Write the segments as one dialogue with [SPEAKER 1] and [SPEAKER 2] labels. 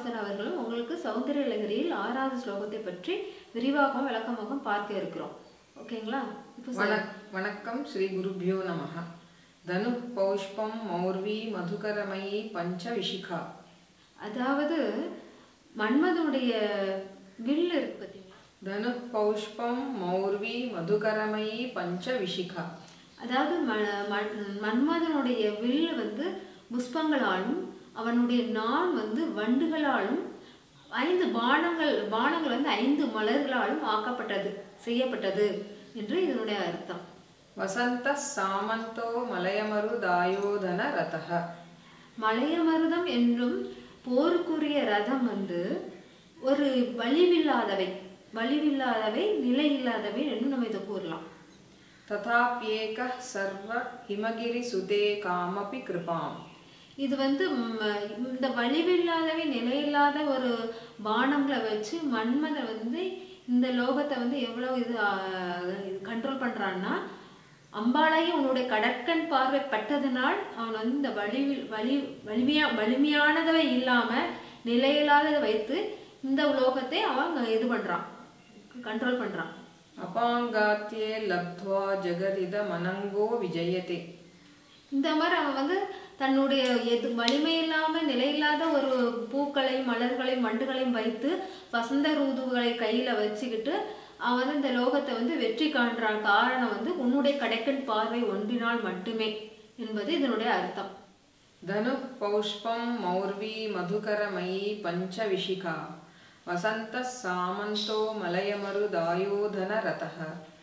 [SPEAKER 1] பாஸ்கர் அவர்களும் உங்களுக்கு சௌந்தரிய லகரியில் ஆறாவது ஸ்லோகத்தை பற்றி விரிவாகவும் விளக்கமாகவும் பார்க்க இருக்கிறோம் ஓகேங்களா இப்போ சொல்லுங்க.
[SPEAKER 2] வணக் வணக்கம் ஸ்ரீ குருபியோ நமः தனு பௌஷ்பம் மௌர்வி மதுகரமயி பஞ்ச விஷிகா
[SPEAKER 1] அதாவது மன்மதனுடைய வில் இருக்கு பார்த்தீங்களா
[SPEAKER 2] தனு பௌஷ்பம் மௌர்வி மதுகரமயி பஞ்ச விஷிகா
[SPEAKER 1] அதாவது ம- ம- மன்மதனுடைய வில் வந்து புஷ்பங்களாலும் அவனுடைய நான் வந்து வண்டுகளாலும் ஐந்து பானங்கள் பானங்கள் வந்து ஐந்து மலர்களாலும் ஆக்கப்பட்டது செய்யப்பட்டது என்று இதனுடைய அர்த்தம்
[SPEAKER 2] வசந்த சாமந்தோ மலயமரு தாயோதன ரதः
[SPEAKER 1] மலையமருதம் என்றும் போருக்குரிய ரதம் வந்து ஒரு வலிவில்லாதவை வலிவில்லாதவை நிலையில்லாதவை என்று நம்ம இதை கூறலாம்
[SPEAKER 2] ததாப்யேக சர்வ ஹிமகிரி சுதே காமபி கிருபாம்
[SPEAKER 1] இது வந்து ம், இந்த வலிவில்லாதவை நிலையில்லாத ஒரு பானங்களை வச்சு மன்மதன் வந்து இந்த லோகத்தை வந்து எவ்வளோ இது கண்ட்ரோல் பண்ணுறான்னா அம்பாளையே உன்னுடைய கடற்கண் பார்வை பட்டதனால் அவன் வந்து இந்த வலிவில் வலி வலிமையா வலிமையானதை இல்லாமல் நிலையில்லாததை வைத்து இந்த லோகத்தை அவன் இது பண்ணுறான் கண்ட்ரோல் பண்ணுறான்
[SPEAKER 2] அபாங்காத்தியே லப்த்வா ஜெகதித மனங்கோ விஜயதே
[SPEAKER 1] இந்த மாதிரி அவன் வந்து தன்னுடைய எது வலிமை இல்லாம நிலையில்லாத ஒரு பூக்களையும் மலர்களையும் வண்டுகளையும் வைத்து வசந்த ரூதுகளை கையில வச்சுக்கிட்டு அவன் வந்து இந்த லோகத்தை வந்து வெற்றி காண்றான் காரணம் வந்து உன்னுடைய கடைக்கண் பார்வை ஒன்றினால் மட்டுமே என்பது இதனுடைய அர்த்தம்
[SPEAKER 2] धनु पौष्पं मौर्वी मधुकरमयी पञ्चविशिखा वसन्तः सामन्तो मलयमरुदायोधनरतः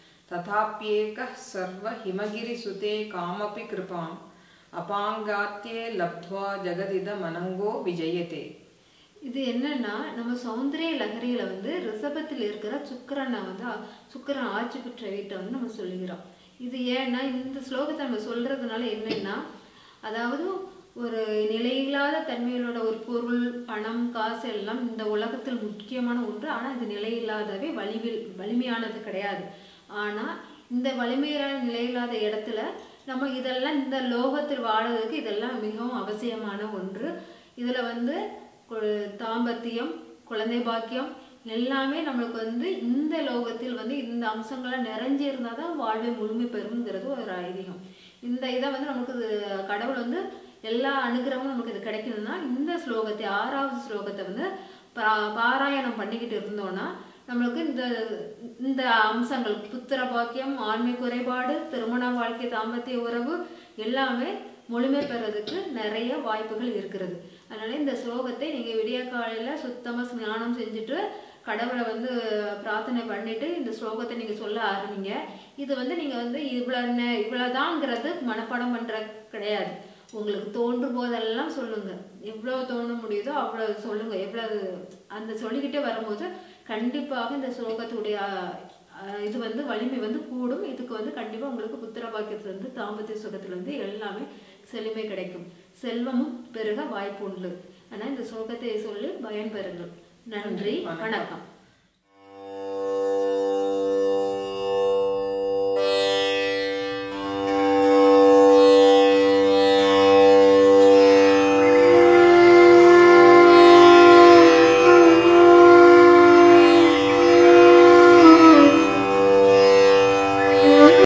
[SPEAKER 2] तथाप्येकः सर्वहिमगिरिसुते कामपि कृपाम् अपाङ्गात्ये लब्ध्वा जगदिदमनङ्गो विजयते
[SPEAKER 1] இது என்னன்னா நம்ம சௌந்தரிய லகரியில வந்து ரிஷபத்தில் இருக்கிற சுக்கிரனை வந்து ஆ- சுக்கிரன் ஆட்சி பெற்ற வீட்டை வந்து நம்ம சொல்லுகிறோம் இது ஏன்னா இந்த ஸ்லோகத்தை நம்ம சொல்றதுனால என்னன்னா அதாவது ஒரு நிலையில்லாத தன்மைகளோட ஒரு பொருள் பணம் காசு எல்லாம் இந்த உலகத்தில் முக்கியமான ஒன்று ஆனால் இது நிலையில்லாதவே வலிவில் வலிமையானது கிடையாது ஆனால் இந்த வலிமையான நிலையில்லாத இடத்துல நம்ம இதெல்லாம் இந்த லோகத்தில் வாழறதுக்கு இதெல்லாம் மிகவும் அவசியமான ஒன்று இதில் வந்து கு- தாம்பத்தியம் குழந்தை பாக்கியம் எல்லாமே நம்மளுக்கு வந்து இந்த லோகத்தில் வந்து இந்த அம்சங்கள்லாம் நிறைஞ்சு இருந்தால் தான் வாழ்வை முழுமை பெறுங்கிறது ஒரு ஐதீகம் இந்த இதை வந்து நமக்கு இது கடவுள் வந்து எல்லா அனுகிரகமும் நமக்கு இது கிடைக்கணும்னா இந்த ஸ்லோகத்தை ஆறாவது ஸ்லோகத்தை வந்து பா- பாராயணம் பண்ணிக்கிட்டு இருந்தோம்னா நம்மளுக்கு இந்த இந்த அம்சங்கள் புத்திர பாக்கியம் ஆண்மை குறைபாடு திருமண வாழ்க்கை தாம்பத்திய உறவு எல்லாமே முழுமை பெறதுக்கு நிறைய வாய்ப்புகள் இருக்கிறது அதனால இந்த ஸ்லோகத்தை நீங்க விடிய காலையில சுத்தமா ஸ்நானம் செஞ்சுட்டு கடவுளை வந்து பிரார்த்தனை பண்ணிட்டு இந்த ஸ்லோகத்தை நீங்க சொல்ல ஆரம்பிங்க இது வந்து நீங்க வந்து இவ்வளவு நே- இவ்வளவுதாங்கிறது மனப்பாடம் பண்ற கிடையாது உங்களுக்கு தோன்றும் போதெல்லாம் சொல்லுங்க எவ்வளவு தோண முடியுதோ அவ்வளவு சொல்லுங்க எவ்வளவு அந்த சொல்லிக்கிட்டே வரும்போது கண்டிப்பாக இந்த ஸ்லோகத்துடைய அஹ், இது வந்து வலிமை வந்து கூடும் இதுக்கு வந்து கண்டிப்பா உங்களுக்கு புத்திர பாக்கியத்துல இருந்து தாம்பத்திய சுகத்துல இருந்து எல்லாமே செழுமை கிடைக்கும் செல்வமும் பெருக வாய்ப்பு உண்டு ஆனா இந்த ஸ்லோகத்தை சொல்லி பயன்பெறுங்கள் நன்றி வணக்கம்